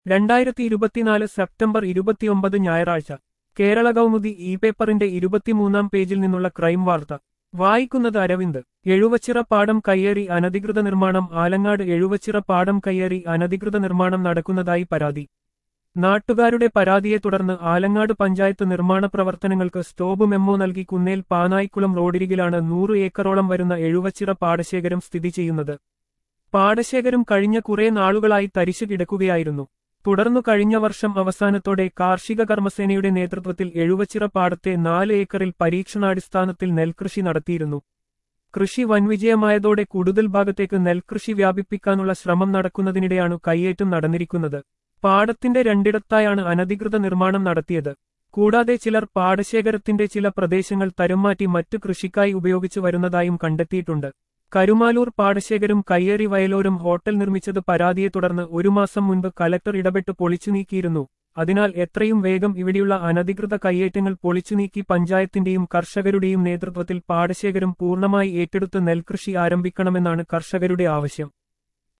രണ്ടായിരത്തി ഇരുപത്തിനാല് സെപ്റ്റംബർ ഇരുപത്തിയൊമ്പത് ഞായറാഴ്ച കേരള കൗമുദി ഇ പേപ്പറിന്റെ ഇരുപത്തിമൂന്നാം പേജിൽ നിന്നുള്ള ക്രൈം വാർത്ത വായിക്കുന്നത് അരവിന്ദ് എഴുവച്ചിറ പാടം കയ്യേറി അനധികൃത നിർമ്മാണം ആലങ്ങാട് എഴുവച്ചിറ പാടം കയ്യേറി അനധികൃത നിർമ്മാണം നടക്കുന്നതായി പരാതി നാട്ടുകാരുടെ പരാതിയെ തുടർന്ന് ആലങ്ങാട് പഞ്ചായത്ത് നിർമ്മാണ പ്രവർത്തനങ്ങൾക്ക് സ്റ്റോപ്പ് മെമ്മോ നൽകി കുന്നേൽ പാനായിക്കുളം റോഡിരികിലാണ് നൂറ് ഏക്കറോളം വരുന്ന എഴുവച്ചിറ പാടശേഖരം സ്ഥിതി ചെയ്യുന്നത് പാടശേഖരം കഴിഞ്ഞ കുറെ നാളുകളായി തരിശു കിടക്കുകയായിരുന്നു തുടർന്നു കഴിഞ്ഞ വർഷം അവസാനത്തോടെ കാർഷിക കർമ്മസേനയുടെ നേതൃത്വത്തിൽ എഴുവച്ചിറ പാടത്തെ നാല് ഏക്കറിൽ പരീക്ഷണാടിസ്ഥാനത്തിൽ നെൽകൃഷി നടത്തിയിരുന്നു കൃഷി വൻവിജയമായതോടെ കൂടുതൽ ഭാഗത്തേക്ക് നെൽകൃഷി വ്യാപിപ്പിക്കാനുള്ള ശ്രമം നടക്കുന്നതിനിടെയാണ് കയ്യേറ്റം നടന്നിരിക്കുന്നത് പാടത്തിന്റെ രണ്ടിടത്തായാണ് അനധികൃത നിർമ്മാണം നടത്തിയത് കൂടാതെ ചിലർ പാടശേഖരത്തിന്റെ ചില പ്രദേശങ്ങൾ തരംമാറ്റി മറ്റു കൃഷിക്കായി ഉപയോഗിച്ചു വരുന്നതായും കണ്ടെത്തിയിട്ടുണ്ട് കരുമാലൂർ പാടശേഖരം കയ്യേറി വയലോരം ഹോട്ടൽ നിർമ്മിച്ചത് പരാതിയെ തുടർന്ന് ഒരു മാസം മുൻപ് കലക്ടർ ഇടപെട്ട് പൊളിച്ചു നീക്കിയിരുന്നു അതിനാൽ എത്രയും വേഗം ഇവിടെയുള്ള അനധികൃത കയ്യേറ്റങ്ങൾ പൊളിച്ചു നീക്കി പഞ്ചായത്തിന്റെയും കർഷകരുടെയും നേതൃത്വത്തിൽ പാടശേഖരം പൂർണ്ണമായി ഏറ്റെടുത്ത് നെൽകൃഷി ആരംഭിക്കണമെന്നാണ് കർഷകരുടെ ആവശ്യം